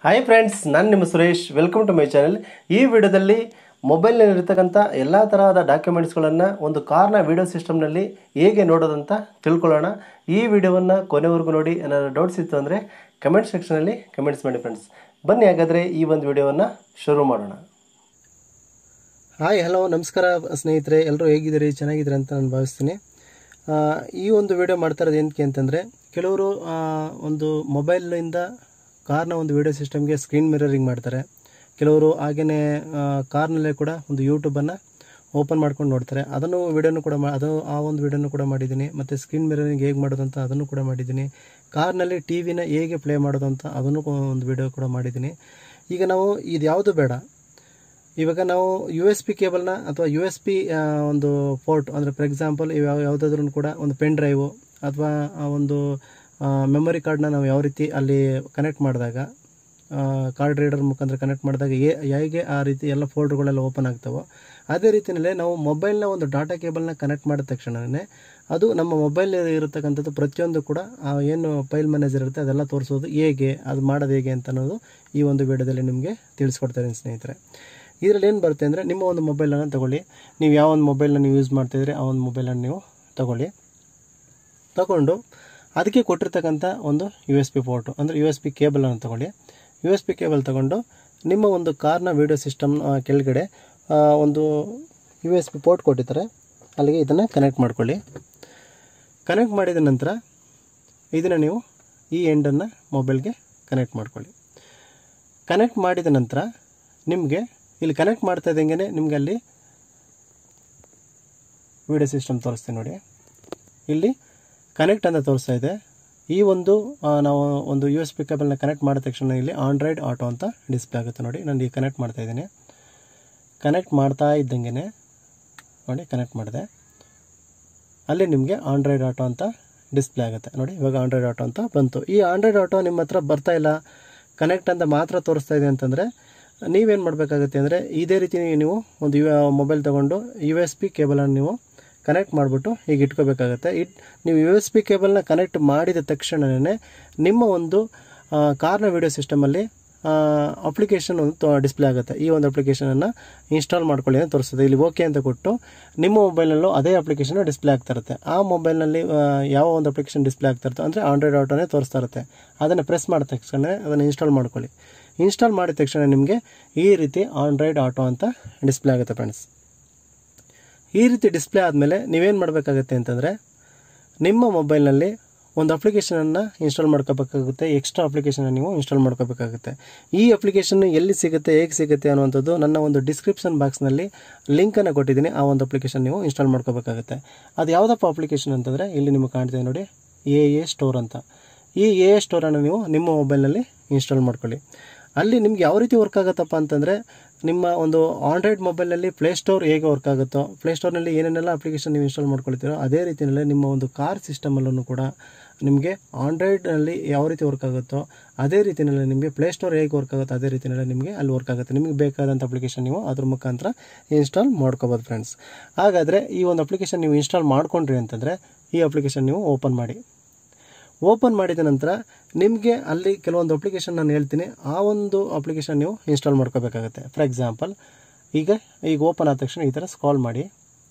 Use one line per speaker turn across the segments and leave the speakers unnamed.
hi friends ನಾನು ನಿಮ್ಮ Suresh welcome to my channel ಈ ವಿಡಿಯೋದಲ್ಲಿ ಮೊಬೈಲ್ನಲ್ಲಿರ್ತಕ್ಕಂಥ ಎಲ್ಲ ತರಹದ ಡಾಕ್ಯುಮೆಂಟ್ಸ್ಗಳನ್ನು ಒಂದು ಕಾರ್ನ ವಿಡಿಯೋ ಸಿಸ್ಟಮ್ನಲ್ಲಿ ಹೇಗೆ ನೋಡೋದಂತ ತಿಳ್ಕೊಳ್ಳೋಣ ಈ ವಿಡಿಯೋವನ್ನು ಕೊನೆವರೆಗೂ ನೋಡಿ ಏನಾದರೂ ಡೌಟ್ಸ್ ಇತ್ತು ಅಂದರೆ ಕಮೆಂಟ್ ಸೆಕ್ಷನಲ್ಲಿ ಕಮೆಂಟ್ಸ್ ಮಾಡಿ ಫ್ರೆಂಡ್ಸ್ ಬನ್ನಿ ಹಾಗಾದರೆ ಈ ಒಂದು ವಿಡಿಯೋವನ್ನು ಶುರು ಮಾಡೋಣ ಹಾಯ್ ಹಲೋ ನಮಸ್ಕಾರ ಸ್ನೇಹಿತರೆ ಎಲ್ಲರೂ ಹೇಗಿದ್ದೀರಿ ಚೆನ್ನಾಗಿದ್ದೀರಿ ಅಂತ ನಾನು ಭಾವಿಸ್ತೀನಿ ಆ, ಈ ಒಂದು ವಿಡಿಯೋ ಮಾಡ್ತಾ ಇರೋದು ಏನಕ್ಕೆ ಅಂತಂದರೆ ಕೆಲವರು ಆ, ಒಂದು ಮೊಬೈಲಿಂದ ಕಾರ್ನ ಒಂದು ವಿಡಿಯೋ ಸಿಸ್ಟಮ್ಗೆ ಸ್ಕ್ರೀನ್ ಮಿರರಿಂಗ್ ಮಾಡ್ತಾರೆ ಕೆಲವರು ಹಾಗೆಯೇ ಕಾರ್ನಲ್ಲೇ ಕೂಡ ಒಂದು ಯೂಟ್ಯೂಬನ್ನು ಓಪನ್ ಮಾಡ್ಕೊಂಡು ನೋಡ್ತಾರೆ ಅದನ್ನು ವಿಡಿಯೋನು ಕೂಡ ಮಾ ಅದು ಆ ಒಂದು ವಿಡಿಯೋನು ಕೂಡ ಮಾಡಿದ್ದೀನಿ ಮತ್ತು ಸ್ಕ್ರೀನ್ ಮಿರರಿಂಗ್ ಹೇಗೆ ಮಾಡೋದು ಅಂತ ಅದನ್ನು ಕೂಡ ಮಾಡಿದ್ದೀನಿ ಕಾರ್ನಲ್ಲಿ ಟಿ ವಿನ ಹೇಗೆ ಪ್ಲೇ ಮಾಡೋದು ಅಂತ ಅದನ್ನು ಕೂ- ಒಂದು ವಿಡಿಯೋ ಕೂಡ ಮಾಡಿದ್ದೀನಿ ಈಗ ನಾವು ಇದು ಯಾವುದು ಬೇಡ ಇವಾಗ ನಾವು ಯು ಎಸ್ ಪಿ ಕೇಬಲ್ನ ಅಥವಾ ಯು ಎಸ್ ಪಿ ಒಂದು ಪೋರ್ಟ್ ಅಂದರೆ ಫಾರ್ ಎಕ್ಸಾಂಪಲ್ ಯಾವ ಯಾವುದಾದ್ರೂ ಕೂಡ ಒಂದು ಪೆನ್ ಡ್ರೈವು ಅಥವಾ ಆ ಒಂದು ಮೆಮೊರಿ ಕಾರ್ಡ್ನ ನಾವು ಯಾವ ರೀತಿ ಅಲ್ಲಿ ಕನೆಕ್ಟ್ ಮಾಡಿದಾಗ ಕಾರ್ಡ್ ರೀಡರ್ ಮುಖಾಂತರ ಕನೆಕ್ಟ್ ಮಾಡಿದಾಗ ಏ- ಹೇಗೆ ಆ ರೀತಿ ಎಲ್ಲ ಫೋಲ್ಡರ್ಗಳೆಲ್ಲ ಓಪನ್ ಆಗ್ತಾವೋ ಅದೇ ರೀತಿಯಲ್ಲೇ ನಾವು ಮೊಬೈಲ್ನ ಒಂದು ಡಾಟಾ ಕೇಬಲ್ನ ಕನೆಕ್ಟ್ ಮಾಡಿದ ತಕ್ಷಣವೇ ಅದು ನಮ್ಮ ಮೊಬೈಲ್ ಇರತಕ್ಕಂಥದ್ದು ಪ್ರತಿಯೊಂದು ಕೂಡ ಆ ಏನು ಫೈಲ್ ಮ್ಯಾನೇಜರ್ ಇರುತ್ತೆ ಅದೆಲ್ಲ ತೋರಿಸೋದು ಹೇಗೆ ಅದು ಮಾಡೋದು ಹೇಗೆ ಅಂತ ಅನ್ನೋದು ಈ ಒಂದು ವಿಡಿಯೋದಲ್ಲಿ ನಿಮಗೆ ತಿಳಿಸ್ಕೊಡ್ತಾ ಇದ್ದೀನಿ ಸ್ನೇಹಿತರೆ ಇದರಲ್ಲಿ ಏನು ಬರುತ್ತೆ ಅಂದರೆ ನಿಮ್ಮ ಒಂದು ಮೊಬೈಲನ್ನು ತಗೊಳ್ಳಿ ನೀವು ಯಾವ ಒಂದು ಮೊಬೈಲ್ನ ನೀವು ಯೂಸ್ ಮಾಡ್ತಾಯಿದ್ರೆ ಆ ಒಂದು ಮೊಬೈಲನ್ನು ನೀವು ತಗೊಳ್ಳಿ ತಗೊಂಡು ಅದಕ್ಕೆ ಕೊಟ್ಟಿರ್ತಕ್ಕಂಥ ಒಂದು ಯು ಎಸ್ ಪಿ ಪೋರ್ಟು ಅಂದರೆ ಯು ಎಸ್ ಪಿ ಕೇಬಲನ್ನು ತಗೊಳ್ಳಿ ಯು ಎಸ್ ಪಿ ಕೇಬಲ್ ತಗೊಂಡು ನಿಮ್ಮ ಒಂದು ಕಾರ್ನ ವೀಡಿಯೋ ಸಿಸ್ಟಮ್ ಕೆಳಗಡೆ ಆ, ಒಂದು ಯು ಎಸ್ ಪಿ ಪೋರ್ಟ್ ಕೊಟ್ಟಿರ್ತಾರೆ ಅಲ್ಲಿಗೆ ಇದನ್ನು ಕನೆಕ್ಟ್ ಮಾಡ್ಕೊಳ್ಳಿ ಕನೆಕ್ಟ್ ಮಾಡಿದ ನಂತರ ಇದನ್ನು ನೀವು ಈ ಎಂಡನ್ನು ಮೊಬೈಲ್ಗೆ ಕನೆಕ್ಟ್ ಮಾಡ್ಕೊಳ್ಳಿ ಕನೆಕ್ಟ್ ಮಾಡಿದ ನಂತರ ನಿಮಗೆ ಇಲ್ಲಿ ಕನೆಕ್ಟ್ ಮಾಡ್ತಾ ಇದ್ದಂಗೆ ನಿಮಗೆ ಅಲ್ಲಿ ವಿಡಿಯೋ ಸಿಸ್ಟಮ್ ತೋರಿಸ್ತೀನಿ ನೋಡಿ ಇಲ್ಲಿ ಕನೆಕ್ಟ್ ಅಂತ ತೋರಿಸ್ತಾ ಇದೆ ಈ ಒಂದು ಆ, ನಾವು ಒಂದು ಯು ಎಸ್ ಪಿ ಕೇಬಲ್ನ ಕನೆಕ್ಟ್ ಮಾಡಿದ ತಕ್ಷಣ ಇಲ್ಲಿ ಆಂಡ್ರಾಯ್ಡ್ ಆಟೋ ಅಂತ ಡಿಸ್ಪ್ಲೇ ಆಗುತ್ತೆ ನೋಡಿ ನಾನು ಈಗ ಕನೆಕ್ಟ್ ಮಾಡ್ತಾ ಇದ್ದೀನಿ ಕನೆಕ್ಟ್ ಮಾಡ್ತಾ ಇದ್ದಂಗೆ ನೋಡಿ ಕನೆಕ್ಟ್ ಮಾಡಿದೆ ಅಲ್ಲಿ ನಿಮಗೆ ಆಂಡ್ರಾಯ್ಡ್ ಆಟೋ ಅಂತ ಡಿಸ್ಪ್ಲೇ ಆಗುತ್ತೆ ನೋಡಿ ಇವಾಗ ಆಂಡ್ರಾಯ್ಡ್ ಆಟೋ ಅಂತ ಬಂತು ಈ ಆಂಡ್ರಾಯ್ಡ್ ಆಟೋ ನಿಮ್ಮ ಹತ್ರ ಬರ್ತಾ ಇಲ್ಲ ಕನೆಕ್ಟ್ ಅಂತ ಮಾತ್ರ ತೋರಿಸ್ತಾ ಇದೆ ಅಂತಂದರೆ ನೀವೇನು ಮಾಡಬೇಕಾಗುತ್ತೆ ಅಂದರೆ ಇದೇ ರೀತಿ ನೀವು ಒಂದು ಯು ಮೊಬೈಲ್ ತೊಗೊಂಡು ಯು ಎಸ್ ಪಿ ಕೇಬಲನ್ನು ನೀವು ಕನೆಕ್ಟ್ ಮಾಡಿಬಿಟ್ಟು ಈಗ ಇಟ್ಕೋಬೇಕಾಗತ್ತೆ ಇಟ್ ನೀವು ಯು ಎಸ್ ಪಿ ಕೇಬಲ್ನ ಕನೆಕ್ಟ್ ಮಾಡಿದ ತಕ್ಷಣವೇ ನಿಮ್ಮ ಒಂದು ಆ, ಕಾರ್ನ ವಿಡಿಯೋ ಸಿಸ್ಟಮಲ್ಲಿ ಅಪ್ಲಿಕೇಶನ್ ಒಂದು ಡಿಸ್ಪ್ಲೇ ಆಗುತ್ತೆ ಈ ಒಂದು ಅಪ್ಲಿಕೇಶನನ್ನು ಇನ್ಸ್ಟಾಲ್ ಮಾಡ್ಕೊಳ್ಳಿ ಅಂತ ತೋರಿಸ್ತದೆ ಇಲ್ಲಿ ಓಕೆ ಅಂತ ಕೊಟ್ಟು ನಿಮ್ಮ ಮೊಬೈಲಲ್ಲೂ ಅದೇ ಅಪ್ಲಿಕೇಶನ್ ಡಿಸ್ಪ್ಲೇ ಆಗ್ತಾ ಇರುತ್ತೆ ಆ ಮೊಬೈಲ್ನಲ್ಲಿ ಆ, ಯಾವ ಒಂದು ಅಪ್ಲಿಕೇಶನ್ ಡಿಸ್ಪ್ಲೇ ಆಗ್ತಾ ಇರುತ್ತೆ ಅಂದರೆ ಆಂಡ್ರಾಯ್ಡ್ ಆಟೋನೇ ತೋರಿಸ್ತಾ ಇರುತ್ತೆ ಅದನ್ನು ಪ್ರೆಸ್ ಮಾಡಿದ ತಕ್ಷಣ ಅದನ್ನು ಇನ್ಸ್ಟಾಲ್ ಮಾಡ್ಕೊಳ್ಳಿ ಇನ್ಸ್ಟಾಲ್ ಮಾಡಿದ ತಕ್ಷಣ ನಿಮಗೆ ಈ ರೀತಿ ಆಂಡ್ರಾಯ್ಡ್ ಆಟೋ ಅಂತ ಡಿಸ್ಪ್ಲೇ ಆಗುತ್ತೆ ಫ್ರೆಂಡ್ಸ್ ಈ ರೀತಿ ಡಿಸ್ಪ್ಲೇ ಆದಮೇಲೆ ನೀವೇನು ಮಾಡಬೇಕಾಗುತ್ತೆ ಅಂತಂದರೆ ನಿಮ್ಮ ಮೊಬೈಲ್ನಲ್ಲಿ ಒಂದು ಅಪ್ಲಿಕೇಶನನ್ನು ಇನ್ಸ್ಟಾಲ್ ಮಾಡ್ಕೋಬೇಕಾಗುತ್ತೆ ಎಕ್ಸ್ಟ್ರಾ ಅಪ್ಲಿಕೇಶನ್ ನೀವು ಇನ್ಸ್ಟಾಲ್ ಮಾಡ್ಕೋಬೇಕಾಗುತ್ತೆ ಈ ಅಪ್ಲಿಕೇಶನ್ ಎಲ್ಲಿ ಸಿಗುತ್ತೆ ಹೇಗೆ ಸಿಗುತ್ತೆ ಅನ್ನುವಂಥದ್ದು ನನ್ನ ಒಂದು ಡಿಸ್ಕ್ರಿಪ್ಷನ್ ಬಾಕ್ಸ್ನಲ್ಲಿ ಲಿಂಕನ್ನು ಕೊಟ್ಟಿದ್ದೀನಿ ಆ ಒಂದು ಅಪ್ಲಿಕೇಶನ್ ನೀವು ಇನ್ಸ್ಟಾಲ್ ಮಾಡ್ಕೋಬೇಕಾಗುತ್ತೆ ಅದು ಯಾವುದಪ್ಪ ಅಪ್ಲಿಕೇಶನ್ ಅಂತಂದರೆ ಇಲ್ಲಿ ನಿಮಗೆ ಕಾಣ್ತಿದೆ ನೋಡಿ ಎ ಎ ಸ್ಟೋರ್ ಅಂತ ಈ ಎ ಎ ಸ್ಟೋರನ್ನು ನೀವು ನಿಮ್ಮ ಮೊಬೈಲ್ನಲ್ಲಿ ಇನ್ಸ್ಟಾಲ್ ಮಾಡ್ಕೊಳ್ಳಿ ಅಲ್ಲಿ ನಿಮ್ಗೆ ಯಾವ ರೀತಿ ವರ್ಕ್ ಆಗುತ್ತಪ್ಪ ಅಂತಂದರೆ ನಿಮ್ಮ ಒಂದು ಆಂಡ್ರಾಯ್ಡ್ ಮೊಬೈಲಲ್ಲಿ ಪ್ಲೇಸ್ಟೋರ್ ಹೇಗೆ ವರ್ಕ್ ಆಗುತ್ತೋ ಪ್ಲೇಸ್ಟೋರ್ನಲ್ಲಿ ಏನೇನೆಲ್ಲ ಅಪ್ಲಿಕೇಶನ್ ನೀವು ಇನ್ಸ್ಟಾಲ್ ಮಾಡ್ಕೊಳ್ತೀರೋ ಅದೇ ರೀತಿಯಲ್ಲೇ ನಿಮ್ಮ ಒಂದು ಕಾರ್ ಸಿಸ್ಟಮಲ್ಲೂ ಕೂಡ ನಿಮಗೆ ಆಂಡ್ರಾಯ್ಡ್ನಲ್ಲಿ ಯಾವ ರೀತಿ ವರ್ಕ್ ಆಗುತ್ತೋ ಅದೇ ರೀತಿಯಲ್ಲಿ ನಿಮಗೆ ಪ್ಲೇಸ್ಟೋರ್ ಹೇಗೆ ವರ್ಕ್ ಆಗುತ್ತೋ ಅದೇ ರೀತಿಯಲ್ಲಿ ನಿಮಗೆ ಅಲ್ಲಿ ವರ್ಕ್ ಆಗುತ್ತೆ ನಿಮಗೆ ಬೇಕಾದಂಥ ಅಪ್ಲಿಕೇಶನ್ ನೀವು ಅದ್ರ ಮುಖಾಂತರ ಇನ್ಸ್ಟಾಲ್ ಮಾಡ್ಕೋಬೋದು ಫ್ರೆಂಡ್ಸ್ ಹಾಗಾದರೆ ಈ ಒಂದು ಅಪ್ಲಿಕೇಶನ್ ನೀವು ಇನ್ಸ್ಟಾಲ್ ಮಾಡ್ಕೊಂಡ್ರಿ ಅಂತಂದರೆ ಈ ಅಪ್ಲಿಕೇಶನ್ ನೀವು ಓಪನ್ ಮಾಡಿ ಓಪನ್ ಮಾಡಿದ ನಂತರ ನಿಮಗೆ ಅಲ್ಲಿ ಕೆಲವೊಂದು ಅಪ್ಲಿಕೇಶನ್ ನಾನು ಹೇಳ್ತೀನಿ ಆ ಒಂದು ಅಪ್ಲಿಕೇಶನ್ ನೀವು ಇನ್ಸ್ಟಾಲ್ ಮಾಡ್ಕೋಬೇಕಾಗುತ್ತೆ ಫಾರ್ ಎಕ್ಸಾಂಪಲ್ ಈಗ ಈಗ ಓಪನ್ ಆದ ತಕ್ಷಣ ಈ ಥರ ಸ್ಕಾಲ್ ಮಾಡಿ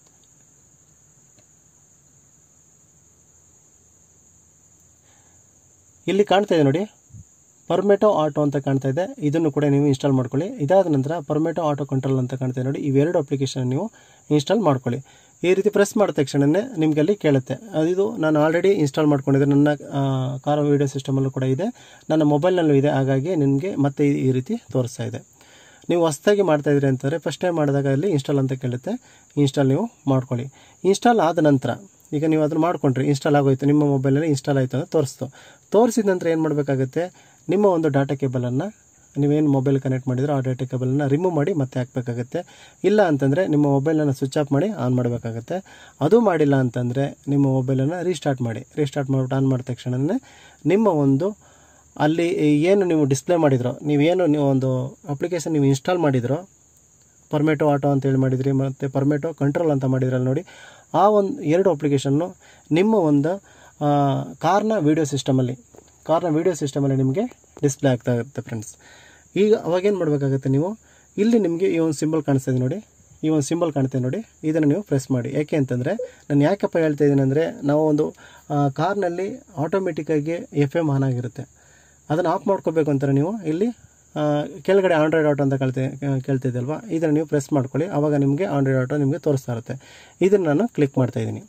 ಇಲ್ಲಿ ಕಾಣ್ತಾ ಇದೆ ನೋಡಿ ಪರ್ಮೆಟೋ ಆಟೋ ಅಂತ ಕಾಣ್ತಾ ಇದೆ ಇದನ್ನು ಕೂಡ ನೀವು ಇನ್ಸ್ಟಾಲ್ ಮಾಡ್ಕೊಳ್ಳಿ ಇದಾದ ನಂತರ ಪರ್ಮೆಟೋ ಆಟೋ ಕಂಟ್ರೋಲ್ ಅಂತ ಕಾಣ್ತಾ ಇದೆ ನೋಡಿ ಇವೆರಡು ಅಪ್ಲಿಕೇಶನ್ ನೀವು ಇನ್ಸ್ಟಾಲ್ ಮಾಡ್ಕೊಳ್ಳಿ ಈ ರೀತಿ ಪ್ರೆಸ್ ಮಾಡಿದ ತಕ್ಷಣವೇ ನಿಮಗೆ ಅಲ್ಲಿ ಕೇಳುತ್ತೆ ಅದು ನಾನು ಆಲ್ರೆಡಿ ಇನ್ಸ್ಟಾಲ್ ಮಾಡ್ಕೊಂಡಿದ್ದೆ ನನ್ನ ಕಾರ್ ವಿಡಿಯೋ ಸಿಸ್ಟಮಲ್ಲೂ ಕೂಡ ಇದೆ ನನ್ನ ಮೊಬೈಲ್ನಲ್ಲೂ ಇದೆ ಹಾಗಾಗಿ ನಿಮಗೆ ಮತ್ತೆ ಈ- ಈ ರೀತಿ ತೋರಿಸ್ತಾ ಇದೆ ನೀವು ಹೊಸ್ದಾಗಿ ಮಾಡ್ತಾ ಇದ್ರಿ ಅಂತಂದರೆ ಫಸ್ಟ್ ಟೈಮ್ ಮಾಡಿದಾಗ ಅಲ್ಲಿ ಇನ್ಸ್ಟಾಲ್ ಅಂತ ಕೇಳುತ್ತೆ ಇನ್ಸ್ಟಾಲ್ ನೀವು ಮಾಡ್ಕೊಳ್ಳಿ ಇನ್ಸ್ಟಾಲ್ ಆದ ನಂತರ ಈಗ ನೀವು ಅದನ್ನು ಮಾಡ್ಕೊಂಡ್ರಿ ಇನ್ಸ್ಟಾಲ್ ಆಗೋಯ್ತು ನಿಮ್ಮ ಮೊಬೈಲಲ್ಲಿ ಇನ್ಸ್ಟಾಲ್ ಆಯಿತು ಅಂತ ತೋರಿಸ್ತು ತೋರಿಸಿದ ನಂತರ ಏನು ಮಾಡಬೇಕಾಗುತ್ತೆ ನಿಮ್ಮ ಒಂದು ಡಾಟಾ ಕೇಬಲನ್ನು ನೀವೇನು ಮೊಬೈಲ್ ಕನೆಕ್ಟ್ ಮಾಡಿದ್ರೆ ಆ ಡಾಟಾ ಕೇಬಲನ್ನು ರಿಮೂವ್ ಮಾಡಿ ಮತ್ತೆ ಹಾಕಬೇಕಾಗುತ್ತೆ ಇಲ್ಲ ಅಂತಂದರೆ ನಿಮ್ಮ ಮೊಬೈಲನ್ನು ಸ್ವಿಚ್ ಆಫ್ ಮಾಡಿ ಆನ್ ಮಾಡಬೇಕಾಗುತ್ತೆ ಅದು ಮಾಡಿಲ್ಲ ಅಂತಂದರೆ ನಿಮ್ಮ ಮೊಬೈಲನ್ನು ರೀಸ್ಟಾರ್ಟ್ ಮಾಡಿ ರೀಸ್ಟಾರ್ಟ್ ಮಾಡಿಬಿಟ್ಟು ಆನ್ ಮಾಡಿದ ತಕ್ಷಣವೇ ನಿಮ್ಮ ಒಂದು ಅಲ್ಲಿ ಏನು ನೀವು ಡಿಸ್ಪ್ಲೇ ಮಾಡಿದ್ರೋ ನೀವೇನು ನೀವು ಒಂದು ಅಪ್ಲಿಕೇಶನ್ ನೀವು ಇನ್ಸ್ಟಾಲ್ ಮಾಡಿದ್ರೋ ಪರ್ಮೆಟೋ ಆಟೋ ಅಂತೇಳಿ ಮಾಡಿದ್ರಿ ಮತ್ತು ಪರ್ಮೆಟೋ ಕಂಟ್ರೋಲ್ ಅಂತ ಮಾಡಿದ್ರಲ್ಲ ನೋಡಿ ಆ ಒಂದು ಎರಡು ಅಪ್ಲಿಕೇಶನ್ನು ನಿಮ್ಮ ಒಂದು ಆ, ಕಾರ್ನ ವಿಡಿಯೋ ಸಿಸ್ಟಮಲ್ಲಿ ಕಾರ್ನ ವೀಡಿಯೋ ಸಿಸ್ಟಮಲ್ಲಿ ನಿಮಗೆ ಡಿಸ್ಪ್ಲೇ ಆಗ್ತಾ ಇರುತ್ತೆ ಫ್ರೆಂಡ್ಸ್ ಈಗ ಅವಾಗೇನು ಮಾಡಬೇಕಾಗುತ್ತೆ ನೀವು ಇಲ್ಲಿ ನಿಮಗೆ ಈ ಒಂದು ಸಿಂಬಲ್ ಕಾಣಿಸ್ತಾ ಇದೆ ನೋಡಿ ಈ ಒಂದು ಸಿಂಬಲ್ ಕಾಣ್ತಾ ಇದೆ ನೋಡಿ ಇದನ್ನು ನೀವು ಪ್ರೆಸ್ ಮಾಡಿ ಯಾಕೆ ಅಂತಂದರೆ ನಾನು ಯಾಕಪ್ಪ ಹೇಳ್ತಾ ಇದ್ದೀನಿ ಅಂದರೆ ನಾವು ಒಂದು ಆ, ಕಾರ್ನಲ್ಲಿ ಆಟೋಮೆಟಿಕ್ಕಾಗಿ ಎಫ್ ಎಮ್ ಆನ್ ಆಗಿರುತ್ತೆ ಅದನ್ನು ಆಫ್ ಮಾಡ್ಕೋಬೇಕು ಅಂತಾರೆ ನೀವು ಇಲ್ಲಿ ಆ, ಕೆಳಗಡೆ ಆಂಡ್ರಾಯ್ಡ್ ಆಟೋ ಅಂತ ಕೇಳ್ತೆ ಕೇಳ್ತಿದ್ದೆ ಅಲ್ವಾ ಇದನ್ನು ನೀವು ಪ್ರೆಸ್ ಮಾಡ್ಕೊಳ್ಳಿ ಆವಾಗ ನಿಮಗೆ ಆಂಡ್ರಾಯ್ಡ್ ಆಟೋ ನಿಮಗೆ ತೋರಿಸ್ತಾ ಇರುತ್ತೆ ಇದನ್ನು ನಾನು ಕ್ಲಿಕ್ ಮಾಡ್ತಾ ಇದ್ದೀನಿ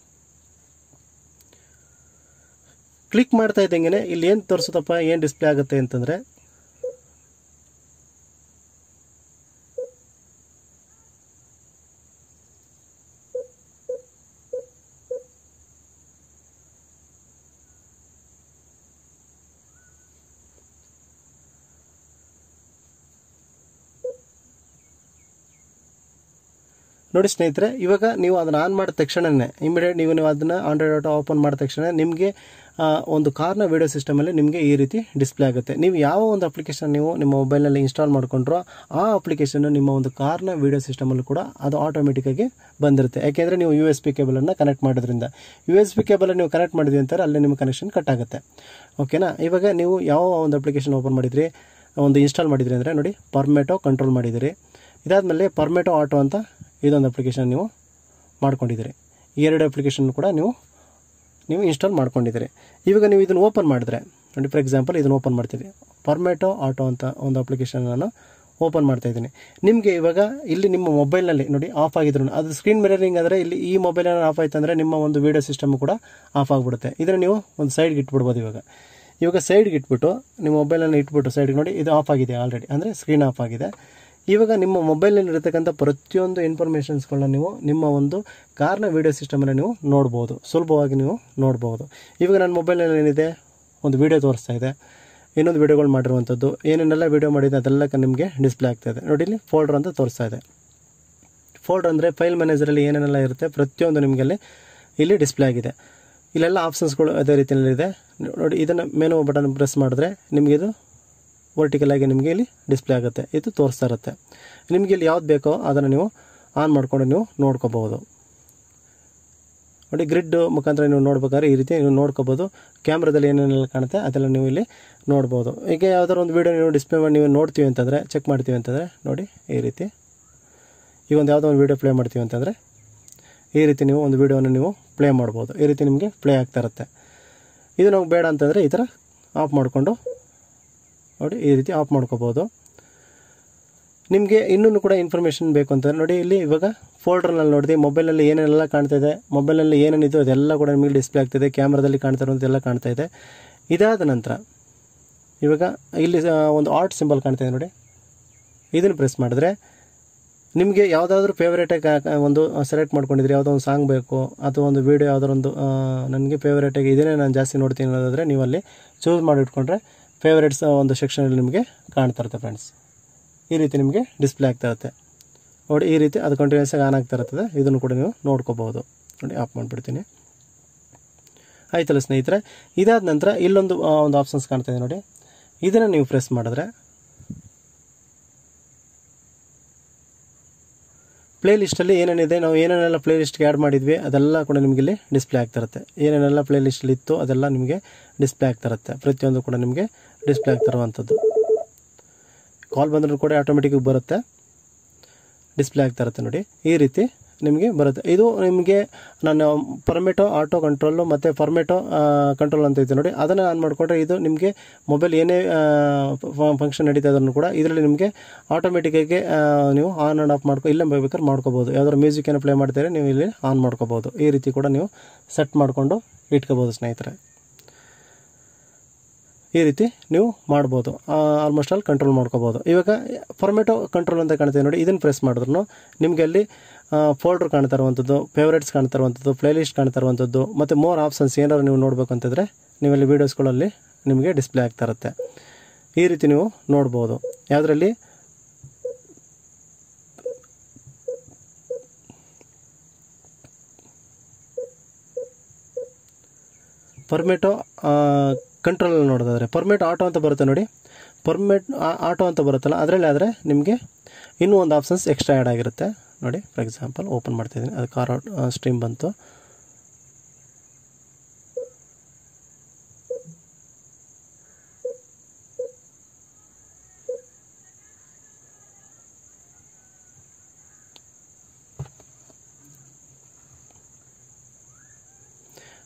ಕ್ಲಿಕ್ ಮಾಡ್ತಾ ಇದ್ದಂಗೆ ಇಲ್ಲಿ ಏನು ತೋರಿಸುತ್ತಪ್ಪ ಏನು ಡಿಸ್ಪ್ಲೇ ಆಗುತ್ತೆ ಅಂತಂದರೆ ನೋಡಿ ಸ್ನೇಹಿತರೆ ಇವಾಗ ನೀವು ಅದನ್ನು ಆನ್ ಮಾಡಿದ ತಕ್ಷಣವೇ ಇಮಿಡಿಯೇಟ್ ನೀವು ನೀವು ಅದನ್ನು ಆಂಡ್ರಾಯ್ಡ್ ಆಟೋ ಓಪನ್ ಮಾಡಿದ ತಕ್ಷಣ ನಿಮಗೆ ಆ, ಒಂದು ಕಾರ್ನ ವೀಡಿಯೋ ಸಿಸ್ಟಮಲ್ಲಿ ನಿಮಗೆ ಈ ರೀತಿ ಡಿಸ್ಪ್ಲೇ ಆಗುತ್ತೆ ನೀವು ಯಾವ ಒಂದು ಅಪ್ಲಿಕೇಶನ್ ನೀವು ನಿಮ್ಮ ಮೊಬೈಲ್ನಲ್ಲಿ ಇನ್ಸ್ಟಾಲ್ ಮಾಡ್ಕೊಂಡ್ರೋ ಆ ಅಪ್ಲಿಕೇಶನ್ ನಿಮ್ಮ ಒಂದು ಕಾರ್ನ ವೀಡಿಯೋ ಸಿಸ್ಟಮಲ್ಲಿ ಕೂಡ ಅದು ಆಟೋಮೆಟಿಕ್ಕಾಗಿ ಬಂದಿರುತ್ತೆ ಯಾಕೆಂದರೆ ನೀವು ಯು ಎಸ್ ಪಿ ಕೇಬಲನ್ನು ಕನೆಕ್ಟ್ ಮಾಡೋದ್ರಿಂದ ಯು ಎಸ್ ಪಿ ಕೇಬಲ್ ನೀವು ಕನೆಕ್ಟ್ ಮಾಡಿದ್ರಿ ಅಂತಾರೆ ಅಲ್ಲಿ ನಿಮ್ಮ ಕನೆಕ್ಷನ್ ಕಟ್ ಆಗುತ್ತೆ ಓಕೆನಾ ಇವಾಗ ನೀವು ಯಾವ ಒಂದು ಅಪ್ಲಿಕೇಶನ್ ಓಪನ್ ಮಾಡಿದ್ರಿ ಒಂದು ಇನ್ಸ್ಟಾಲ್ ಮಾಡಿದ್ರಿ ಅಂದರೆ ನೋಡಿ ಪರ್ಮೆಟೋ ಕಂಟ್ರೋಲ್ ಮಾಡಿದಿರಿ ಇದಾದಮೇಲೆ ಪರ್ಮೆಟೋ ಆಟೋ ಅಂತ ಇದೊಂದು ಅಪ್ಲಿಕೇಶನ್ ನೀವು ಮಾಡ್ಕೊಂಡಿದ್ದೀರಿ ಈ ಎರಡು ಅಪ್ಲಿಕೇಶನ್ ಕೂಡ ನೀವು ನೀವು ಇನ್ಸ್ಟಾಲ್ ಮಾಡ್ಕೊಂಡಿದ್ದೀರಿ ಇವಾಗ ನೀವು ಇದನ್ನು ಓಪನ್ ಮಾಡಿದ್ರೆ ನೋಡಿ ಫಾರ್ ಎಕ್ಸಾಂಪಲ್ ಇದನ್ನು ಓಪನ್ ಮಾಡ್ತಿದ್ದೀವಿ ಪರ್ಮೆಟೋ ಆಟೋ ಅಂತ ಒಂದು ಅಪ್ಲಿಕೇಶನ್ ನಾನು ಓಪನ್ ಮಾಡ್ತಾ ಇದ್ದೀನಿ ನಿಮಗೆ ಇವಾಗ ಇಲ್ಲಿ ನಿಮ್ಮ ಮೊಬೈಲ್ನಲ್ಲಿ ನೋಡಿ ಆಫ್ ಆಗಿದ್ರು ಅದು ಸ್ಕ್ರೀನ್ ಮಿರರಿಂಗ್ ಆದರೆ ಇಲ್ಲಿ ಈ ಮೊಬೈಲ್ ಆಫ್ ಆಯ್ತು ಅಂದರೆ ನಿಮ್ಮ ಒಂದು ವೀಡಿಯೋ ಸಿಸ್ಟಮ್ ಕೂಡ ಆಫ್ ಆಗಿಬಿಡುತ್ತೆ ಇದನ್ನು ನೀವು ಒಂದು ಸೈಡ್ಗೆ ಇಟ್ಬಿಡ್ಬೋದು ಇವಾಗ ಇವಾಗ ಸೈಡ್ಗೆ ಇಟ್ಬಿಟ್ಟು ನಿಮ್ಮ ಮೊಬೈಲನ್ನು ಇಟ್ಬಿಟ್ಟು ಸೈಡ್ಗೆ ನೋಡಿ ಇದು ಆಫ್ ಆಗಿದೆ ಆಲ್ರೆಡಿ ಅಂದರೆ ಸ್ಕ್ರೀನ್ ಆಫ್ ಆಗಿದೆ ಇವಾಗ ನಿಮ್ಮ ಮೊಬೈಲ್ನಲ್ಲಿ ಇರತಕ್ಕಂಥ ಪ್ರತಿಯೊಂದು ಇನ್ಫಾರ್ಮೇಷನ್ಸ್ಗಳನ್ನ ನೀವು ನಿಮ್ಮ ಒಂದು ಕಾರ್ನ ವೀಡಿಯೋ ಸಿಸ್ಟಮನ್ನು ನೀವು ನೋಡ್ಬೋದು ಸುಲಭವಾಗಿ ನೀವು ನೋಡ್ಬೋದು ಇವಾಗ ನನ್ನ ಮೊಬೈಲ್ನಲ್ಲಿ ಏನಿದೆ ಒಂದು ವೀಡಿಯೋ ತೋರಿಸ್ತಾ ಇದೆ ಇನ್ನೊಂದು ವೀಡಿಯೋಗಳು ಮಾಡಿರುವಂಥದ್ದು ಏನೇನೆಲ್ಲ ವೀಡಿಯೋ ಮಾಡಿದೆ ಅದೆಲ್ಲ ನಿಮಗೆ ಡಿಸ್ಪ್ಲೇ ಆಗ್ತಾ ಇದೆ ನೋಡಿ ಇಲ್ಲಿ ಫೋಲ್ಡರ್ ಅಂತ ತೋರಿಸ್ತಾ ಇದೆ ಫೋಲ್ಡರ್ ಅಂದರೆ ಫೈಲ್ ಮ್ಯಾನೇಜರಲ್ಲಿ ಏನೇನೆಲ್ಲ ಇರುತ್ತೆ ಪ್ರತಿಯೊಂದು ನಿಮಗೆ ಅಲ್ಲಿ ಇಲ್ಲಿ ಡಿಸ್ಪ್ಲೇ ಆಗಿದೆ ಇಲ್ಲೆಲ್ಲ ಆಪ್ಷನ್ಸ್ಗಳು ಅದೇ ರೀತಿಯಲ್ಲಿ ಇದೆ ನೋಡಿ ಇದನ್ನು ಮೆನು ಬಟನ್ ಪ್ರೆಸ್ ಮಾಡಿದ್ರೆ ನಿಮಗೆ ಇದು ವರ್ಟಿಕಲ್ ಆಗಿ ನಿಮಗೆ ಇಲ್ಲಿ ಡಿಸ್ಪ್ಲೇ ಆಗುತ್ತೆ ಇದು ತೋರಿಸ್ತಾ ಇರುತ್ತೆ ನಿಮಗೆ ಇಲ್ಲಿ ಯಾವ್ದು ಬೇಕೋ ಅದನ್ನು ನೀವು ಆನ್ ಮಾಡ್ಕೊಂಡು ನೀವು ನೋಡ್ಕೋಬಹುದು ನೋಡಿ ಗ್ರಿಡ್ ಮುಖಾಂತರ ನೀವು ನೋಡ್ಬೇಕಾದ್ರೆ ಈ ರೀತಿ ನೀವು ನೋಡ್ಕೋಬೋದು ಕ್ಯಾಮ್ರಾದಲ್ಲಿ ಏನೇನೆಲ್ಲ ಕಾಣುತ್ತೆ ಅದೆಲ್ಲ ನೀವು ಇಲ್ಲಿ ನೋಡ್ಬೋದು ಈಗ ಯಾವ್ದಾದ್ರು ಒಂದು ವೀಡಿಯೋ ನೀವು ಡಿಸ್ಪ್ಲೇ ಮಾಡಿ ನೀವು ನೋಡ್ತೀವಿ ಅಂತಂದರೆ ಚೆಕ್ ಮಾಡ್ತೀವಿ ಅಂತಂದರೆ ನೋಡಿ ಈ ರೀತಿ ಈಗ ಒಂದು ಯಾವುದೋ ಒಂದು ವೀಡಿಯೋ ಪ್ಲೇ ಮಾಡ್ತೀವಿ ಅಂತಂದರೆ ಈ ರೀತಿ ನೀವು ಒಂದು ವೀಡಿಯೋನ ನೀವು ಪ್ಲೇ ಮಾಡ್ಬೋದು ಈ ರೀತಿ ನಿಮಗೆ ಪ್ಲೇ ಆಗ್ತಾ ಇರುತ್ತೆ ಇದು ನಮಗೆ ಬೇಡ ಅಂತಂದರೆ ಈ ಥರ ಆಫ್ ಮಾಡಿಕೊಂಡು ನೋಡಿ ಈ ರೀತಿ ಆಫ್ ಮಾಡ್ಕೋಬೋದು ನಿಮಗೆ ಇನ್ನೂ ಕೂಡ ಇನ್ಫಾರ್ಮೇಷನ್ ಬೇಕು ಅಂತಂದರೆ ನೋಡಿ ಇಲ್ಲಿ ಇವಾಗ ಫೋಲ್ಡರ್ನಲ್ಲಿ ನೋಡಿದೆ ಮೊಬೈಲಲ್ಲಿ ಏನೇನೆಲ್ಲ ಕಾಣ್ತಾ ಇದೆ ಮೊಬೈಲಲ್ಲಿ ಏನೇನಿದೆ ಅದೆಲ್ಲ ಕೂಡ ನಿಮಗೆ ಡಿಸ್ಪ್ಲೇ ಆಗ್ತಿದೆ ಕ್ಯಾಮ್ರಾದಲ್ಲಿ ಕಾಣ್ತಾ ಇರೋದೆಲ್ಲ ಕಾಣ್ತಾ ಇದೆ ಇದಾದ ನಂತರ ಇವಾಗ ಇಲ್ಲಿ ಆ, ಒಂದು ಆರ್ಟ್ ಸಿಂಬಲ್ ಕಾಣ್ತಾ ಇದೆ ನೋಡಿ ಇದನ್ನು ಪ್ರೆಸ್ ಮಾಡಿದ್ರೆ ನಿಮಗೆ ಯಾವುದಾದ್ರೂ ಫೇವ್ರೇಟಾಗಿ ಒಂದು ಸೆಲೆಕ್ಟ್ ಮಾಡ್ಕೊಂಡಿದ್ರಿ ಯಾವುದೋ ಒಂದು ಸಾಂಗ್ ಬೇಕು ಅಥವಾ ಒಂದು ವೀಡಿಯೋ ಯಾವುದಾದ್ರು ಒಂದು ನನಗೆ ಫೇವ್ರೇಟಾಗಿ ಇದನ್ನೇ ನಾನು ಜಾಸ್ತಿ ನೋಡ್ತೀನಿ ಅನ್ನೋದಾದರೆ ನೀವು ಅಲ್ಲಿ ಚೂಸ್ ಮಾಡಿ ಇಟ್ಕೊಂಡ್ರೆ ಫೇವ್ರೇಟ್ಸ್ ಒಂದು ಸೆಕ್ಷನಲ್ಲಿ ನಿಮಗೆ ಕಾಣ್ತಾ ಇರುತ್ತೆ ಫ್ರೆಂಡ್ಸ್ ಈ ರೀತಿ ನಿಮಗೆ ಡಿಸ್ಪ್ಲೇ ಆಗ್ತಾ ಇರುತ್ತೆ ನೋಡಿ ಈ ರೀತಿ ಅದು ಕಂಟಿನ್ಯೂಸ್ ಆಗಿ ಆನ್ ಆಗ್ತಾ ಇರ್ತದೆ ಇದನ್ನು ಕೂಡ ನೀವು ನೋಡ್ಕೋಬಹುದು ನೋಡಿ ಆಫ್ ಮಾಡಿಬಿಡ್ತೀನಿ ಆಯ್ತಲ್ಲ ಸ್ನೇಹಿತರೆ ಇದಾದ ನಂತರ ಇಲ್ಲೊಂದು ಆ, ಒಂದು ಆಪ್ಷನ್ಸ್ ಕಾಣ್ತಾ ಇದೆ ನೋಡಿ ಇದನ್ನು ನೀವು ಪ್ರೆಸ್ ಮಾಡಿದ್ರೆ ಪ್ಲೇ ಲಿಸ್ಟಲ್ಲಿ ಏನೇನಿದೆ ನಾವು ಏನೇನೆಲ್ಲ ಪ್ಲೇ ಲಿಸ್ಟ್ಗೆ ಆ್ಯಡ್ ಮಾಡಿದ್ವಿ ಅದೆಲ್ಲ ಕೂಡ ನಿಮಗೆ ಇಲ್ಲಿ ಡಿಸ್ಪ್ಲೇ ಆಗ್ತಾ ಇರುತ್ತೆ ಏನೇನೆಲ್ಲ ಪ್ಲೇ ಲಿಸ್ಟಲ್ಲಿ ಇತ್ತು ಅದೆಲ್ಲ ನಿಮಗೆ ಡಿಸ್ಪ್ಲೇ ಆಗ್ತಾ ಇರುತ್ತೆ ಪ್ರತಿಯೊಂದು ಕೂಡ ನಿಮಗೆ ಡಿಸ್ಪ್ಲೇ ಆಗ್ತಿರುವಂಥದ್ದು ಕಾಲ್ ಬಂದರೂ ಕೂಡ ಆಟೋಮೆಟಿಕ್ ಬರುತ್ತೆ ಡಿಸ್ಪ್ಲೇ ಆಗ್ತಾ ಇರುತ್ತೆ ನೋಡಿ ಈ ರೀತಿ ನಿಮಗೆ ಬರುತ್ತೆ ಇದು ನಿಮಗೆ ನಾನು ಪರ್ಮೆಟೋ ಆಟೋ ಕಂಟ್ರೋಲು ಮತ್ತು ಪರ್ಮೆಟೋ ಕಂಟ್ರೋಲ್ ಅಂತ ಇದೆ ನೋಡಿ ಅದನ್ನು ಆನ್ ಮಾಡಿಕೊಂಡ್ರೆ ಇದು ನಿಮಗೆ ಮೊಬೈಲ್ ಏನೇ ಫಂಕ್ಷನ್ ನಡೀತಾ ಇದ್ರೂ ಕೂಡ ಇದರಲ್ಲಿ ನಿಮಗೆ ಆಟೋಮೆಟಿಕ್ಕಾಗಿ ನೀವು ಆನ್ ಆ್ಯಂಡ್ ಆಫ್ ಮಾಡ್ಕೊ ಇಲ್ಲ ಬೇಕಾದ್ರೆ ಮಾಡ್ಕೋಬೋದು ಯಾವ್ದಾದ್ರು ಮ್ಯೂಸಿಕ್ ಏನೋ ಪ್ಲೇ ಮಾಡ್ತಾರೆ ನೀವು ಇಲ್ಲಿ ಆನ್ ಮಾಡ್ಕೋಬೋದು ಈ ರೀತಿ ಕೂಡ ನೀವು ಸೆಟ್ ಮಾಡಿಕೊಂಡು ಇಟ್ಕೋಬೋದು ಸ್ನೇಹಿತರೆ ಈ ರೀತಿ ನೀವು ಮಾಡ್ಬೋದು ಆಲ್ಮೋಸ್ಟ್ ಆಲ್ ಕಂಟ್ರೋಲ್ ಮಾಡ್ಕೋಬೋದು ಇವಾಗ ಫಾರ್ಮೆಟೋ ಕಂಟ್ರೋಲ್ ಅಂತ ಕಾಣ್ತದೆ ನೋಡಿ ಇದನ್ನು ಪ್ರೆಸ್ ಮಾಡಿದ್ರು ನಿಮಗೆ ಅಲ್ಲಿ ಫೋಲ್ಡರ್ ಕಾಣ್ತಾ ಇರುವಂಥದ್ದು ಫೇವ್ರೇಟ್ಸ್ ಕಾಣ್ತಾ ಇರುವಂಥದ್ದು ಪ್ಲೇಲಿಸ್ಟ್ ಕಾಣ್ತಾ ಇರುವಂಥದ್ದು ಮತ್ತು ಮೋರ್ ಆಪ್ಷನ್ಸ್ ಏನಾದ್ರು ನೀವು ನೋಡಬೇಕು ಅಂತಂದರೆ ನೀವಲ್ಲಿ ವೀಡಿಯೋಸ್ಗಳಲ್ಲಿ ನಿಮಗೆ ಡಿಸ್ಪ್ಲೇ ಆಗ್ತಾ ಇರುತ್ತೆ ಈ ರೀತಿ ನೀವು ನೋಡ್ಬೋದು ಯಾವುದರಲ್ಲಿ ಪರ್ಮೆಟೋ ಕಂಟ್ರೋಲ್ ನೋಡೋದಾದ್ರೆ ಪರ್ಮೆಟ್ ಆಟೋ ಅಂತ ಬರುತ್ತೆ ನೋಡಿ ಪರ್ಮೆಟ್ ಆಟೋ ಅಂತ ಬರುತ್ತಲ್ಲ ಅದರಲ್ಲಿ ಆದರೆ ನಿಮಗೆ ಇನ್ನೂ ಒಂದು ಆಪ್ಷನ್ಸ್ ಎಕ್ಸ್ಟ್ರಾ ಆ್ಯಡ್ ಆಗಿರುತ್ತೆ ನೋಡಿ ಫಾರ್ ಎಕ್ಸಾಂಪಲ್ ಓಪನ್ ಮಾಡ್ತಾಯಿದ್ದೀನಿ ಅದು ಕಾರ್ ಸ್ಟ್ರೀಮ್ ಬಂತು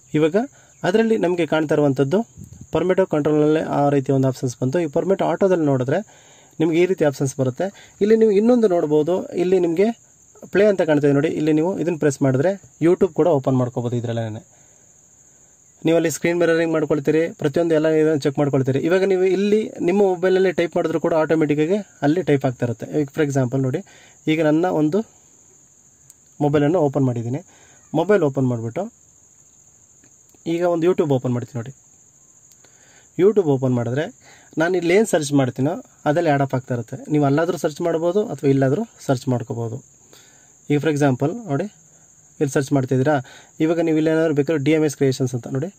ಇವಾಗ ಅದರಲ್ಲಿ ನಮಗೆ ಕಾಣ್ತಾ ಇರುವಂಥದ್ದು ಪರ್ಮಿಟೋ ಕಂಟ್ರೋಲಲ್ಲೇ ಆ ರೀತಿ ಒಂದು ಆಪ್ಷನ್ಸ್ ಬಂತು ಈ ಪರ್ಮಿಟೋ ಆಟೋದಲ್ಲಿ ನೋಡಿದ್ರೆ ನಿಮಗೆ ಈ ರೀತಿ ಆಪ್ಷನ್ಸ್ ಬರುತ್ತೆ ಇಲ್ಲಿ ನೀವು ಇನ್ನೊಂದು ನೋಡ್ಬೋದು ಇಲ್ಲಿ ನಿಮಗೆ ಪ್ಲೇ ಅಂತ ಕಾಣ್ತದೆ ನೋಡಿ ಇಲ್ಲಿ ನೀವು ಇದನ್ನು ಪ್ರೆಸ್ ಮಾಡಿದ್ರೆ ಯೂಟ್ಯೂಬ್ ಕೂಡ ಓಪನ್ ಮಾಡ್ಕೋಬೋದು ಇದರಲ್ಲೇ ನೀವು ಅಲ್ಲಿ ಸ್ಕ್ರೀನ್ ಮಿರರಿಂಗ್ ಮಾಡ್ಕೊಳ್ತೀರಿ ಪ್ರತಿಯೊಂದು ಎಲ್ಲ ಇದನ್ನು ಚೆಕ್ ಮಾಡ್ಕೊಳ್ತೀರಿ ಇವಾಗ ನೀವು ಇಲ್ಲಿ ನಿಮ್ಮ ಮೊಬೈಲಲ್ಲಿ ಟೈಪ್ ಮಾಡಿದ್ರು ಕೂಡ ಆಟೋಮೆಟಿಕ್ಕಾಗಿ ಅಲ್ಲಿ ಟೈಪ್ ಆಗ್ತಾ ಇರುತ್ತೆ ಈಗ ಫಾರ್ ಎಕ್ಸಾಂಪಲ್ ನೋಡಿ ಈಗ ನನ್ನ ಒಂದು ಮೊಬೈಲನ್ನು ಓಪನ್ ಮಾಡಿದ್ದೀನಿ ಮೊಬೈಲ್ ಓಪನ್ ಮಾಡಿಬಿಟ್ಟು ಈಗ ಒಂದು ಯೂಟ್ಯೂಬ್ ಓಪನ್ ಮಾಡ್ತೀನಿ ನೋಡಿ ಯೂಟ್ಯೂಬ್ ಓಪನ್ ಮಾಡಿದ್ರೆ ನಾನು ಇಲ್ಲಿ ಏನು ಸರ್ಚ್ ಮಾಡ್ತೀನೋ ಅದರಲ್ಲಿ ಆ್ಯಡ್ ಅಪ್ ಆಗ್ತಾ ಇರುತ್ತೆ ನೀವು ಅಲ್ಲಾದರೂ ಸರ್ಚ್ ಮಾಡ್ಬೋದು ಅಥವಾ ಇಲ್ಲಾದರೂ ಸರ್ಚ್ ಮಾಡ್ಕೋಬೋದು ಈಗ ಫಾರ್ ಎಕ್ಸಾಂಪಲ್ ನೋಡಿ ಇಲ್ಲಿ ಸರ್ಚ್ ಮಾಡ್ತಿದ್ದೀರಾ ಇವಾಗ ನೀವು ಇಲ್ಲೇನಾದ್ರು ಬೇಕಾದ್ರೆ ಡಿ ಎಮ್ ಎಸ್ ಕ್ರಿಯೇಷನ್ಸ್ ಅಂತ ನೋಡಿ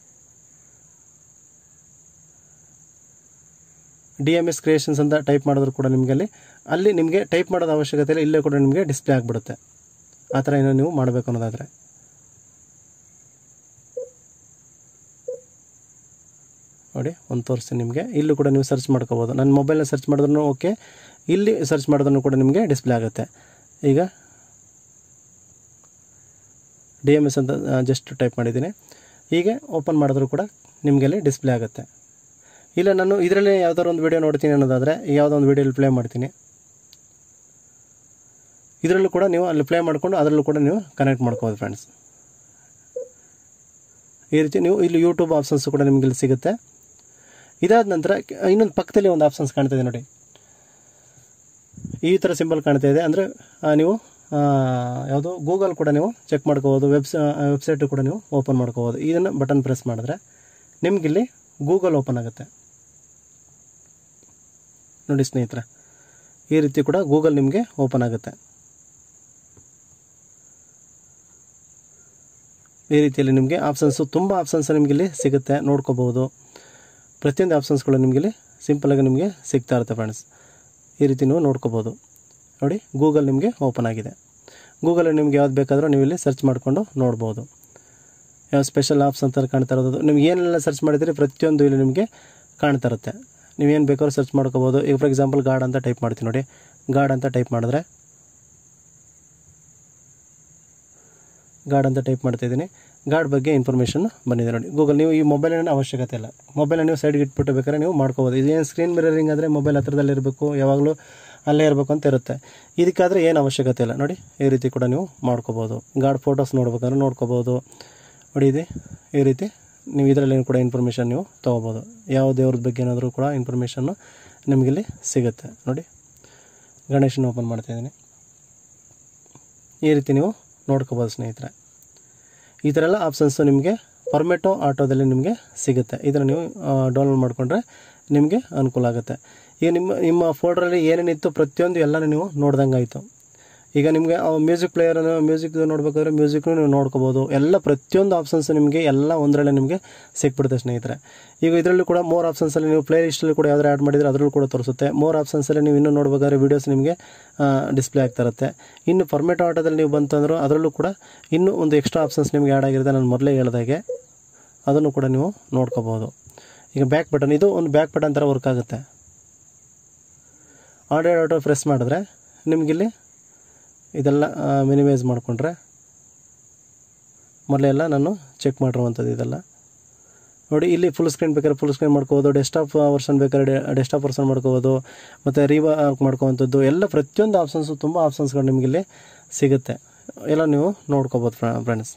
ಡಿ ಎಮ್ ಎಸ್ ಕ್ರಿಯೇಷನ್ಸ್ ಅಂತ ಟೈಪ್ ಮಾಡಿದ್ರು ಕೂಡ ನಿಮಗೆ ಅಲ್ಲಿ ಅಲ್ಲಿ ನಿಮಗೆ ಟೈಪ್ ಮಾಡೋದು ಅವಶ್ಯಕತೆ ಇಲ್ಲ ಇಲ್ಲೇ ಕೂಡ ನಿಮಗೆ ಡಿಸ್ಪ್ಲೇ ಆಗಿಬಿಡುತ್ತೆ ಆ ಥರ ಏನೋ ನೀವು ಮಾಡಬೇಕು ಅನ್ನೋದಾದರೆ ನೋಡಿ ಒಂದು ತೋರಿಸ್ತೀನಿ ನಿಮಗೆ ಇಲ್ಲೂ ಕೂಡ ನೀವು ಸರ್ಚ್ ಮಾಡ್ಕೋಬೋದು ನನ್ನ ಮೊಬೈಲ್ನ ಸರ್ಚ್ ಮಾಡಿದ್ರು ಓಕೆ ಇಲ್ಲಿ ಸರ್ಚ್ ಮಾಡಿದ್ರು ಕೂಡ ನಿಮಗೆ ಡಿಸ್ಪ್ಲೇ ಆಗುತ್ತೆ ಈಗ ಡಿ ಎಮ್ ಎಸ್ ಅಂತ ಜಸ್ಟ್ ಟೈಪ್ ಮಾಡಿದ್ದೀನಿ ಹೀಗೆ ಓಪನ್ ಮಾಡಿದ್ರು ಕೂಡ ನಿಮಗೆ ಅಲ್ಲಿ ಡಿಸ್ಪ್ಲೇ ಆಗುತ್ತೆ ಇಲ್ಲ ನಾನು ಇದರಲ್ಲಿ ಯಾವ್ದಾದ್ರು ಒಂದು ವೀಡಿಯೋ ನೋಡ್ತೀನಿ ಅನ್ನೋದಾದರೆ ಯಾವುದೋ ಒಂದು ವೀಡಿಯೋಲಿ ಪ್ಲೇ ಮಾಡ್ತೀನಿ ಇದರಲ್ಲೂ ಕೂಡ ನೀವು ಅಲ್ಲಿ ಪ್ಲೇ ಮಾಡಿಕೊಂಡು ಅದರಲ್ಲೂ ಕೂಡ ನೀವು ಕನೆಕ್ಟ್ ಮಾಡ್ಕೋಬೋದು ಫ್ರೆಂಡ್ಸ್ ಈ ರೀತಿ ನೀವು ಇಲ್ಲಿ ಯೂಟ್ಯೂಬ್ ಆಪ್ಷನ್ಸ್ ಕೂಡ ನಿಮಗೆ ಇಲ್ಲಿ ಸಿಗುತ್ತೆ ಇದಾದ ನಂತರ ಇನ್ನೊಂದು ಪಕ್ಕದಲ್ಲಿ ಒಂದು ಆಪ್ಷನ್ಸ್ ಕಾಣ್ತಾ ಇದೆ ನೋಡಿ ಈ ಥರ ಸಿಂಬಲ್ ಕಾಣ್ತಾ ಇದೆ ಅಂದರೆ ನೀವು ಯಾವುದು ಗೂಗಲ್ ಕೂಡ ನೀವು ಚೆಕ್ ಮಾಡ್ಕೋಬೋದು ವೆಬ್ಸ್ ವೆಬ್ಸೈಟು ಕೂಡ ನೀವು ಓಪನ್ ಮಾಡ್ಕೋಬೋದು ಇದನ್ನು ಬಟನ್ ಪ್ರೆಸ್ ಮಾಡಿದ್ರೆ ನಿಮಗಿಲ್ಲಿ ಗೂಗಲ್ ಓಪನ್ ಆಗುತ್ತೆ ನೋಡಿ ಸ್ನೇಹಿತರೆ ಈ ರೀತಿ ಕೂಡ ಗೂಗಲ್ ನಿಮಗೆ ಓಪನ್ ಆಗುತ್ತೆ ಈ ರೀತಿಯಲ್ಲಿ ನಿಮಗೆ ಆಪ್ಷನ್ಸು ತುಂಬ ಆಪ್ಷನ್ಸ್ ನಿಮಗೆ ಇಲ್ಲಿ ಸಿಗುತ್ತೆ ನೋಡ್ಕೋಬೋದು ಪ್ರತಿಯೊಂದು ಆಪ್ಷನ್ಸ್ಗಳು ನಿಮಗೆ ಇಲ್ಲಿ ಸಿಂಪಲಾಗಿ ನಿಮಗೆ ಸಿಗ್ತಾ ಇರುತ್ತೆ ಫ್ರೆಂಡ್ಸ್ ಈ ರೀತಿ ನೀವು ನೋಡ್ಕೋಬೋದು ನೋಡಿ ಗೂಗಲ್ ನಿಮಗೆ ಓಪನ್ ಆಗಿದೆ ಗೂಗಲಲ್ಲಿ ನಿಮ್ಗೆ ಯಾವ್ದು ಬೇಕಾದರೂ ನೀವು ಇಲ್ಲಿ ಸರ್ಚ್ ಮಾಡಿಕೊಂಡು ನೋಡ್ಬೋದು ಯಾವ ಸ್ಪೆಷಲ್ ಆಪ್ಸ್ ಅಂತ ಕಾಣ್ತಾ ಇರೋದು ನಿಮ್ಗೆ ಏನೆಲ್ಲ ಸರ್ಚ್ ಮಾಡಿದರೆ ಪ್ರತಿಯೊಂದು ಇಲ್ಲಿ ನಿಮಗೆ ಕಾಣ್ತಾ ಇರುತ್ತೆ ನೀವೇನು ಬೇಕಾದ್ರೂ ಸರ್ಚ್ ಮಾಡ್ಕೋಬೋದು ಈಗ ಫಾರ್ ಎಕ್ಸಾಂಪಲ್ ಗಾರ್ಡ್ ಅಂತ ಟೈಪ್ ಮಾಡ್ತೀನಿ ನೋಡಿ ಗಾರ್ಡ್ ಅಂತ ಟೈಪ್ ಮಾಡಿದ್ರೆ ಗಾರ್ಡ್ ಅಂತ ಟೈಪ್ ಮಾಡ್ತಾ ಇದ್ದೀನಿ ಗಾರ್ಡ್ ಬಗ್ಗೆ ಇನ್ಫಾರ್ಮೇಷನ್ ಬಂದಿದೆ ನೋಡಿ ಗೂಗಲ್ ನೀವು ಈ ಮೊಬೈಲಿನ ಅವಶ್ಯಕತೆ ಇಲ್ಲ ಮೊಬೈಲ್ ನೀವು ಸೈಡ್ಗೆ ಇಟ್ಬಿಟ್ಟು ಬೇಕಾದ್ರೆ ನೀವು ಮಾಡ್ಕೋಬೋದು ಇದೇನು ಸ್ಕ್ರೀನ್ ಮಿರರಿಂಗ್ ಆದರೆ ಮೊಬೈಲ್ ಹತ್ರದಲ್ಲಿ ಇರಬೇಕು ಯಾವಾಗಲೂ ಅಲ್ಲೇ ಇರಬೇಕು ಅಂತ ಇರುತ್ತೆ ಇದಕ್ಕಾದರೆ ಏನು ಅವಶ್ಯಕತೆ ಇಲ್ಲ ನೋಡಿ ಈ ರೀತಿ ಕೂಡ ನೀವು ಮಾಡ್ಕೋಬೋದು ಗಾರ್ಡ್ ಫೋಟೋಸ್ ನೋಡ್ಬೇಕಂದ್ರೆ ನೋಡ್ಕೋಬೋದು ನೋಡಿ ಇದೆ ಈ ರೀತಿ ನೀವು ಇದರಲ್ಲಿ ಕೂಡ ಇನ್ಫಾರ್ಮೇಷನ್ ನೀವು ತೊಗೋಬೋದು ಯಾವ ದೇವ್ರದ ಬಗ್ಗೆ ಏನಾದರೂ ಕೂಡ ಇನ್ಫಾರ್ಮೇಷನ್ನು ನಿಮಗಿಲ್ಲಿ ಸಿಗುತ್ತೆ ನೋಡಿ ಗಣೇಶನ ಓಪನ್ ಮಾಡ್ತಾಯಿದ್ದೀನಿ ಈ ರೀತಿ ನೀವು ನೋಡ್ಕೋಬೋದು ಸ್ನೇಹಿತರೆ ಈ ಥರ ಎಲ್ಲ ಆಪ್ಷನ್ಸು ನಿಮಗೆ ಪರ್ಮೆಟೋ ಆಟೋದಲ್ಲಿ ನಿಮಗೆ ಸಿಗುತ್ತೆ ಇದನ್ನು ನೀವು ಡೌನ್ಲೋಡ್ ಮಾಡಿಕೊಂಡ್ರೆ ನಿಮಗೆ ಅನುಕೂಲ ಆಗುತ್ತೆ ಈಗ ನಿಮ್ಮ ನಿಮ್ಮ ಫೋಲ್ಡ್ರಲ್ಲಿ ಏನೇನಿತ್ತು ಪ್ರತಿಯೊಂದು ಎಲ್ಲನೂ ನೀವು ನೋಡ್ದಂಗೆ ಆಯಿತು ಈಗ ನಿಮಗೆ ಮ್ಯೂಸಿಕ್ ಪ್ಲೇಯರನ್ನು ಮ್ಯೂಸಿಕ್ ನೋಡ್ಬೇಕಾದ್ರೆ ಮ್ಯೂಸಿಕ್ನು ನೀವು ನೋಡ್ಕೋಬೋದು ಎಲ್ಲ ಪ್ರತಿಯೊಂದು ಆಪ್ಷನ್ಸ್ ನಿಮಗೆ ಎಲ್ಲ ಒಂದರಲ್ಲೇ ನಿಮಗೆ ಸಿಕ್ಬಿಡುತ್ತೆ ಸ್ನೇಹಿತರೆ ಈಗ ಇದರಲ್ಲೂ ಕೂಡ ಮೋರ್ ಆಪ್ಷನ್ಸಲ್ಲಿ ನೀವು ಪ್ಲೇ ಲಿಸ್ಟಲ್ಲಿ ಕೂಡ ಯಾವ್ದಾರು ಆ್ಯಡ್ ಮಾಡಿದರೆ ಅದರಲ್ಲೂ ಕೂಡ ತೋರಿಸುತ್ತೆ ಮೋರ್ ಆಪ್ಷನ್ಸಲ್ಲಿ ನೀವು ಇನ್ನೂ ನೋಡ್ಬೇಕಾದ್ರೆ ವೀಡಿಯೋಸ್ ನಿಮಗೆ ಡಿಸ್ಪ್ಲೇ ಆಗ್ತಾ ಇರುತ್ತೆ ಇನ್ನು ಫರ್ಮೇಟೋ ಆಟೋದಲ್ಲಿ ನೀವು ಬಂತಂದ್ರೂ ಅದರಲ್ಲೂ ಕೂಡ ಇನ್ನೂ ಒಂದು ಎಕ್ಸ್ಟ್ರಾ ಆಪ್ಷನ್ಸ್ ನಿಮಗೆ ಆ್ಯಡ್ ಆಗಿರುತ್ತೆ ನಾನು ಮೊದಲೇ ಹೇಳ್ದಾಗೆ ಅದನ್ನು ಕೂಡ ನೀವು ನೋಡ್ಕೋಬೋದು ಈಗ ಬ್ಯಾಕ್ ಬಟನ್ ಇದು ಒಂದು ಬ್ಯಾಕ್ ಬಟನ್ ಥರ ವರ್ಕ್ ಆಗುತ್ತೆ ಆಡಿಯೋ ಆಟೋ ಪ್ರೆಸ್ ಮಾಡಿದ್ರೆ ನಿಮಗಿಲ್ಲಿ ಇದೆಲ್ಲ ಮಿನಿಮೈಸ್ ಮಾಡಿಕೊಂಡ್ರೆ ಮೊದಲೆಲ್ಲ ನಾನು ಚೆಕ್ ಮಾಡಿರುವಂಥದ್ದು ಇದೆಲ್ಲ ನೋಡಿ ಇಲ್ಲಿ ಫುಲ್ ಸ್ಕ್ರೀನ್ ಬೇಕಾದ್ರೆ ಫುಲ್ ಸ್ಕ್ರೀನ್ ಮಾಡ್ಕೋಬೋದು ಡೆಸ್ಟಾಪ್ ವರ್ಷನ್ ಬೇಕಾದ್ರೆ ಡೆಸ್ಟಾಪ್ ವರ್ಷನ್ ಮಾಡ್ಕೋಬೋದು ಮತ್ತು ರೀವರ್ಕ್ ಮಾಡ್ಕೋವಂಥದ್ದು ಎಲ್ಲ ಪ್ರತಿಯೊಂದು ಆಪ್ಷನ್ಸು ತುಂಬ ಆಪ್ಷನ್ಸ್ಗಳು ನಿಮಗೆ ಇಲ್ಲಿ ಸಿಗುತ್ತೆ ಎಲ್ಲ ನೀವು ನೋಡ್ಕೋಬೋದು ಫ್ರೆಂಡ್ಸ್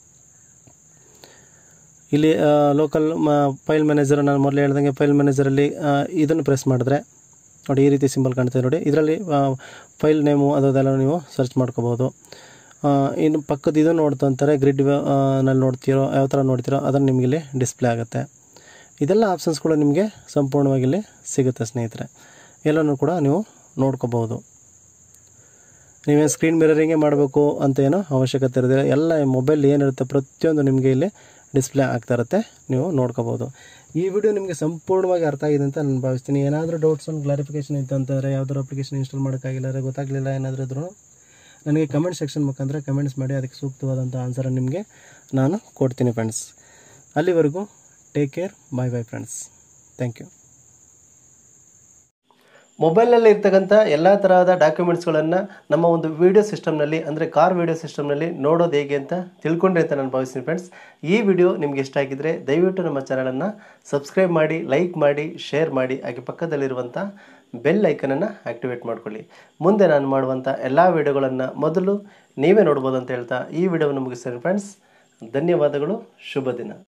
ಇಲ್ಲಿ ಲೋಕಲ್ ಫೈಲ್ ಮ್ಯಾನೇಜರ್ ನಾನು ಮೊದಲು ಹೇಳ್ದಂಗೆ ಫೈಲ್ ಮ್ಯಾನೇಜರಲ್ಲಿ ಇದನ್ನು ಪ್ರೆಸ್ ಮಾಡಿದ್ರೆ ನೋಡಿ ಈ ರೀತಿ ಸಿಂಬಲ್ ಕಾಣ್ತದೆ ನೋಡಿ ಇದರಲ್ಲಿ ಫೈಲ್ ನೇಮು ಅದೆಲ್ಲ ನೀವು ಸರ್ಚ್ ಮಾಡ್ಕೋಬೋದು ಇನ್ನು ಪಕ್ಕದ ಇದು ನೋಡ್ತಂತಾರೆ ಗ್ರಿಡ್ ನಲ್ಲಿ ನೋಡ್ತೀರೋ ಯಾವ ಥರ ನೋಡ್ತೀರೋ ಅದನ್ನು ನಿಮಗೆ ಇಲ್ಲಿ ಡಿಸ್ಪ್ಲೇ ಆಗುತ್ತೆ ಇದೆಲ್ಲ ಆಪ್ಷನ್ಸ್ಗಳು ನಿಮಗೆ ಸಂಪೂರ್ಣವಾಗಿ ಇಲ್ಲಿ ಸಿಗುತ್ತೆ ಸ್ನೇಹಿತರೆ ಎಲ್ಲನೂ ಕೂಡ ನೀವು ನೋಡ್ಕೋಬೋದು ನೀವೇನು ಸ್ಕ್ರೀನ್ ಮಿರರಿಂಗೇ ಮಾಡಬೇಕು ಅಂತ ಏನೋ ಅವಶ್ಯಕತೆ ಇರೋದಿಲ್ಲ ಎಲ್ಲ ಮೊಬೈಲ್ ಏನಿರುತ್ತೆ ಪ್ರತಿಯೊಂದು ನಿಮಗೆ ಇಲ್ಲಿ ಡಿಸ್ಪ್ಲೇ ಆಗ್ತಾ ಇರುತ್ತೆ ನೀವು ನೋಡ್ಕೋಬೋದು ಈ ವಿಡಿಯೋ ನಿಮಗೆ ಸಂಪೂರ್ಣವಾಗಿ ಅರ್ಥ ಆಗಿದೆ ಅಂತ ನಾನು ಭಾವಿಸ್ತೀನಿ ಏನಾದರೂ ಡೌಟ್ಸ್ ಒಂದು ಕ್ಲಾರಿಫಿಕೇಷನ್ ಇತ್ತು ಅಂತಂದರೆ ಯಾವ್ದಾದ್ರು ಅಪ್ಲಿಕೇಶನ್ ಇನ್ಸ್ಟಾಲ್ ಮಾಡೋಕ್ಕಾಗಿಲ್ಲ ಗೊತ್ತಾಗಲಿಲ್ಲ ಏನಾದರೂ ಇದ್ರೂ ನನಗೆ ಕಮೆಂಟ್ ಸೆಕ್ಷನ್ ಮುಖಾಂತರ ಕಮೆಂಟ್ಸ್ ಮಾಡಿ ಅದಕ್ಕೆ ಸೂಕ್ತವಾದಂಥ ಆನ್ಸರನ್ನು ನಿಮಗೆ ನಾನು ಕೊಡ್ತೀನಿ ಫ್ರೆಂಡ್ಸ್ ಅಲ್ಲಿವರೆಗೂ take care bye bye friends thank you ಮೊಬೈಲ್ನಲ್ಲಿ ಇರ್ತಕ್ಕಂಥ ಎಲ್ಲ ತರಹದ ಡಾಕ್ಯುಮೆಂಟ್ಸ್ಗಳನ್ನು ನಮ್ಮ ಒಂದು ವಿಡಿಯೋ ಸಿಸ್ಟಮ್ನಲ್ಲಿ ಅಂದರೆ ಕಾರ್ ವಿಡಿಯೋ ಸಿಸ್ಟಮ್ನಲ್ಲಿ ನೋಡೋದು ಹೇಗೆ ಅಂತ ತಿಳ್ಕೊಂಡ್ರೆ ಅಂತ ನಾನು ಭಾವಿಸ್ತೀನಿ ಫ್ರೆಂಡ್ಸ್ ಈ ವಿಡಿಯೋ ನಿಮ್ಗೆ ಇಷ್ಟ ಆಗಿದ್ರೆ ದಯವಿಟ್ಟು ನಮ್ಮ ಚಾನಲನ್ನು ಸಬ್ಸ್ಕ್ರೈಬ್ ಮಾಡಿ ಲೈಕ್ ಮಾಡಿ ಶೇರ್ ಮಾಡಿ ಹಾಗೆ ಪಕ್ಕದಲ್ಲಿರುವಂಥ ಬೆಲ್ ಐಕನನ್ನು ಆ್ಯಕ್ಟಿವೇಟ್ ಮಾಡ್ಕೊಳ್ಳಿ ಮುಂದೆ ನಾನು ಮಾಡುವಂಥ ಎಲ್ಲ ವಿಡಿಯೋಗಳನ್ನು ಮೊದಲು ನೀವೇ ನೋಡ್ಬೋದು ಅಂತ ಹೇಳ್ತಾ ಈ ವಿಡಿಯೋವನ್ನು ಮುಗಿಸ್ತೇನೆ ಫ್ರೆಂಡ್ಸ್ ಧನ್ಯವಾದಗಳು ಶುಭ ದಿನ